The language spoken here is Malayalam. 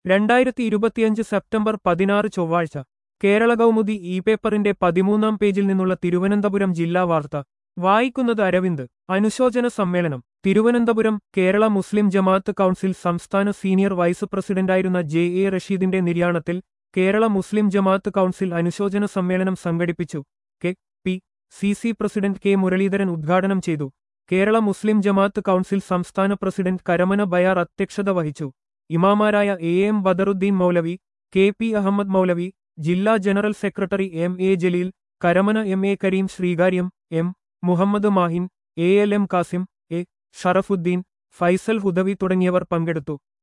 രണ്ടായിരത്തി ഇരുപത്തിയഞ്ച് സെപ്റ്റംബർ പതിനാറ് ചൊവ്വാഴ്ച കേരള കൗമുദി ഇ പേപ്പറിന്റെ പതിമൂന്നാം പേജിൽ നിന്നുള്ള തിരുവനന്തപുരം ജില്ലാ വാർത്ത വായിക്കുന്നത് അരവിന്ദ് അനുശോചന സമ്മേളനം തിരുവനന്തപുരം കേരള മുസ്ലിം ജമാഅത്ത് കൗൺസിൽ സംസ്ഥാന സീനിയർ വൈസ് പ്രസിഡന്റായിരുന്ന ജെ എ റഷീദിന്റെ നിര്യാണത്തിൽ കേരള മുസ്ലിം ജമാഅത്ത് കൗൺസിൽ അനുശോചന സമ്മേളനം സംഘടിപ്പിച്ചു K P C C president K Muraleedharan ഉദ്ഘാടനം ചെയ്തു കേരള മുസ്ലിം ജമാഅത്ത് കൗൺസിൽ സംസ്ഥാന പ്രസിഡന്റ് കരമന ബയാർ അധ്യക്ഷത വഹിച്ചു ഇമാമാരായ എ എം ബദറുദ്ദീൻ മൗലവി കെ പി അഹമ്മദ് മൗലവി ജില്ലാ general secretary M A Jaleel Karamana M A Kareem Sreekaryam M Muhammad Mahin A L M Kasim A Sharafuddeen Faisal Hudavi തുടങ്ങിയവർ പങ്കെടുത്തു